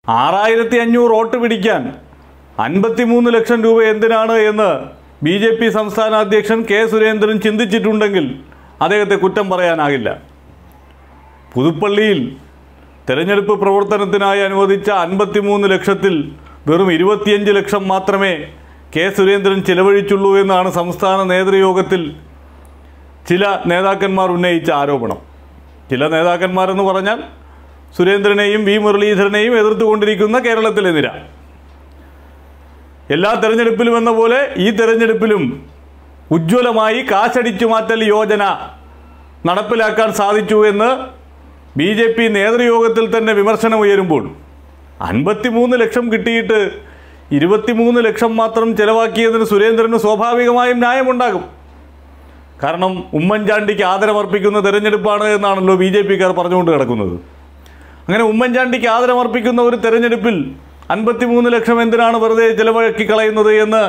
ആറായിരത്തി അഞ്ഞൂറ് വോട്ട് പിടിക്കാൻ അൻപത്തിമൂന്ന് ലക്ഷം രൂപ എന്തിനാണ് എന്ന് ബി ജെ പി സംസ്ഥാന അധ്യക്ഷൻ കെ സുരേന്ദ്രൻ ചിന്തിച്ചിട്ടുണ്ടെങ്കിൽ അദ്ദേഹത്തെ കുറ്റം പറയാനാകില്ല പുതുപ്പള്ളിയിൽ തെരഞ്ഞെടുപ്പ് പ്രവർത്തനത്തിനായി അനുവദിച്ച അൻപത്തിമൂന്ന് ലക്ഷത്തിൽ വെറും ഇരുപത്തിയഞ്ച് ലക്ഷം മാത്രമേ കെ സുരേന്ദ്രൻ ചിലവഴിച്ചുള്ളൂ എന്നാണ് സംസ്ഥാന നേതൃയോഗത്തിൽ ചില നേതാക്കന്മാർ ഉന്നയിച്ച ആരോപണം ചില നേതാക്കന്മാരെന്ന് പറഞ്ഞാൽ സുരേന്ദ്രനെയും വി മുരളീധരനെയും എതിർത്തുകൊണ്ടിരിക്കുന്ന കേരളത്തിലെ നിര എല്ലാ തെരഞ്ഞെടുപ്പിലും എന്ന പോലെ ഈ തെരഞ്ഞെടുപ്പിലും ഉജ്ജ്വലമായി കാശടിച്ചു മാറ്റൽ യോജന നടപ്പിലാക്കാൻ സാധിച്ചു എന്ന് ബി ജെ പി നേതൃയോഗത്തിൽ തന്നെ വിമർശനം ഉയരുമ്പോൾ അൻപത്തിമൂന്ന് ലക്ഷം കിട്ടിയിട്ട് ഇരുപത്തിമൂന്ന് ലക്ഷം മാത്രം ചെലവാക്കിയതിന് സുരേന്ദ്രന് സ്വാഭാവികമായും ന്യായമുണ്ടാകും കാരണം ഉമ്മൻചാണ്ടിക്ക് ആദരമർപ്പിക്കുന്ന തെരഞ്ഞെടുപ്പാണ് എന്നാണല്ലോ ബി ജെ പിക്കാർ പറഞ്ഞുകൊണ്ട് കിടക്കുന്നത് അങ്ങനെ ഉമ്മൻചാണ്ടിക്ക് ആദരമർപ്പിക്കുന്ന ഒരു തെരഞ്ഞെടുപ്പിൽ അൻപത്തിമൂന്ന് ലക്ഷം എന്തിനാണ് വെറുതെ ചിലവാക്കി കളയുന്നത് എന്ന്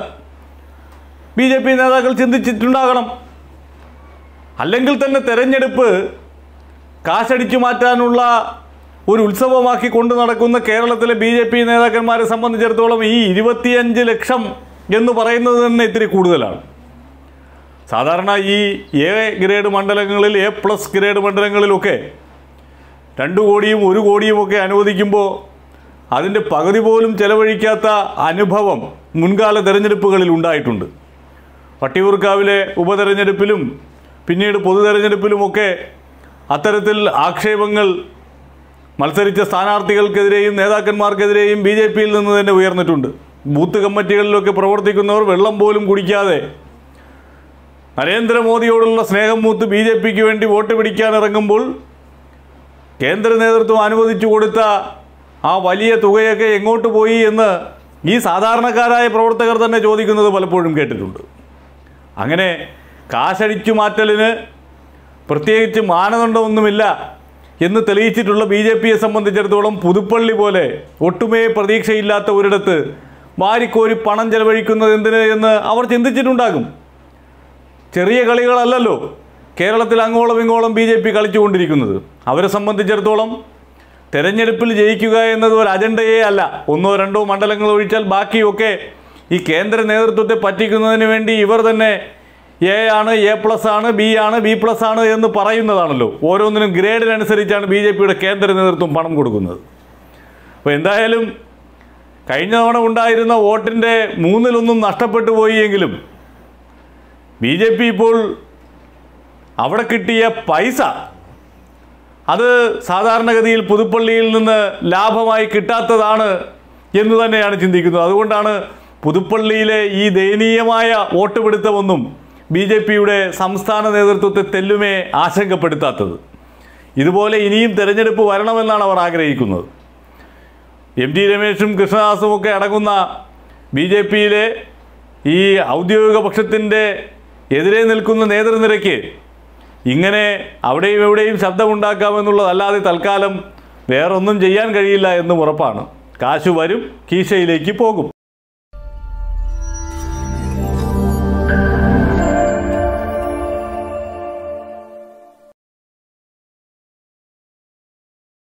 ബി ജെ പി നേതാക്കൾ ചിന്തിച്ചിട്ടുണ്ടാകണം അല്ലെങ്കിൽ തന്നെ തെരഞ്ഞെടുപ്പ് കാശടിച്ചു മാറ്റാനുള്ള ഒരു ഉത്സവമാക്കി കൊണ്ടു നടക്കുന്ന കേരളത്തിലെ ബി ജെ പി നേതാക്കന്മാരെ സംബന്ധിച്ചിടത്തോളം ഈ ഇരുപത്തിയഞ്ച് ലക്ഷം എന്ന് പറയുന്നത് തന്നെ ഇത്തിരി കൂടുതലാണ് സാധാരണ ഈ എ ഗ്രേഡ് മണ്ഡലങ്ങളിൽ എ പ്ലസ് ഗ്രേഡ് മണ്ഡലങ്ങളിലൊക്കെ രണ്ട് കോടിയും ഒരു കോടിയും ഒക്കെ അനുവദിക്കുമ്പോൾ അതിൻ്റെ പകുതി പോലും ചെലവഴിക്കാത്ത അനുഭവം മുൻകാല തെരഞ്ഞെടുപ്പുകളിൽ ഉണ്ടായിട്ടുണ്ട് വട്ടിയൂർക്കാവിലെ ഉപതെരഞ്ഞെടുപ്പിലും പിന്നീട് പൊതു തെരഞ്ഞെടുപ്പിലുമൊക്കെ അത്തരത്തിൽ ആക്ഷേപങ്ങൾ മത്സരിച്ച സ്ഥാനാർത്ഥികൾക്കെതിരെയും നേതാക്കന്മാർക്കെതിരെയും ബി ജെ പിയിൽ നിന്ന് തന്നെ ഉയർന്നിട്ടുണ്ട് ബൂത്ത് കമ്മിറ്റികളിലൊക്കെ പ്രവർത്തിക്കുന്നവർ വെള്ളം പോലും കുടിക്കാതെ നരേന്ദ്രമോദിയോടുള്ള സ്നേഹം മൂത്ത് ബി ജെ പിക്ക് വേണ്ടി വോട്ട് പിടിക്കാൻ ഇറങ്ങുമ്പോൾ കേന്ദ്ര നേതൃത്വം അനുവദിച്ചു കൊടുത്ത ആ വലിയ തുകയൊക്കെ എങ്ങോട്ട് പോയി എന്ന് ഈ സാധാരണക്കാരായ പ്രവർത്തകർ തന്നെ ചോദിക്കുന്നത് പലപ്പോഴും കേട്ടിട്ടുണ്ട് അങ്ങനെ കാശടിച്ചു മാറ്റലിന് പ്രത്യേകിച്ച് മാനദണ്ഡമൊന്നുമില്ല എന്ന് തെളിയിച്ചിട്ടുള്ള ബി ജെ പിയെ സംബന്ധിച്ചിടത്തോളം പുതുപ്പള്ളി പോലെ ഒട്ടുമേ പ്രതീക്ഷയില്ലാത്ത ഒരിടത്ത് വാരിക്കോരി പണം ചെലവഴിക്കുന്നത് എന്തിന് എന്ന് അവർ ചിന്തിച്ചിട്ടുണ്ടാകും ചെറിയ കളികളല്ലല്ലോ കേരളത്തിൽ അങ്ങോളം ഇങ്ങോളം ബി ജെ പി കളിച്ചുകൊണ്ടിരിക്കുന്നത് അവരെ സംബന്ധിച്ചിടത്തോളം തെരഞ്ഞെടുപ്പിൽ ജയിക്കുക എന്നത് ഒരു അജണ്ടയേ അല്ല ഒന്നോ രണ്ടോ മണ്ഡലങ്ങൾ ഒഴിച്ചാൽ ബാക്കിയൊക്കെ ഈ കേന്ദ്ര നേതൃത്വത്തെ പറ്റിക്കുന്നതിന് വേണ്ടി ഇവർ തന്നെ എ ആണ് എ പ്ലസ് ആണ് ബി ആണ് ബി പ്ലസ് ആണ് എന്ന് പറയുന്നതാണല്ലോ ഓരോന്നിനും ഗ്രേഡിനനുസരിച്ചാണ് ബി ജെ പിയുടെ കേന്ദ്ര നേതൃത്വം പണം കൊടുക്കുന്നത് അപ്പോൾ എന്തായാലും കഴിഞ്ഞ തവണ ഉണ്ടായിരുന്ന വോട്ടിൻ്റെ മൂന്നിലൊന്നും നഷ്ടപ്പെട്ടു പോയി എങ്കിലും ബി ജെ പി ഇപ്പോൾ അവിടെ കിട്ടിയ പൈസ അത് സാധാരണഗതിയിൽ പുതുപ്പള്ളിയിൽ നിന്ന് ലാഭമായി കിട്ടാത്തതാണ് എന്ന് തന്നെയാണ് ചിന്തിക്കുന്നത് അതുകൊണ്ടാണ് പുതുപ്പള്ളിയിലെ ഈ ദയനീയമായ വോട്ട് പിടുത്തമൊന്നും ബി ജെ പിയുടെ സംസ്ഥാന നേതൃത്വത്തെ തെല്ലുമേ ആശങ്കപ്പെടുത്താത്തത് ഇതുപോലെ ഇനിയും തെരഞ്ഞെടുപ്പ് വരണമെന്നാണ് അവർ ആഗ്രഹിക്കുന്നത് എം ടി രമേശും കൃഷ്ണദാസും ഒക്കെ അടങ്ങുന്ന ബി ജെ പിയിലെ ഈ ഔദ്യോഗിക പക്ഷത്തിൻ്റെ എതിരെ നിൽക്കുന്ന നേതൃനിരയ്ക്ക് ഇങ്ങനെ അവിടെയും എവിടെയും ശബ്ദമുണ്ടാക്കാമെന്നുള്ളതല്ലാതെ തൽക്കാലം വേറൊന്നും ചെയ്യാൻ കഴിയില്ല എന്നും ഉറപ്പാണ് കാശ് വരും കീശയിലേക്ക് പോകും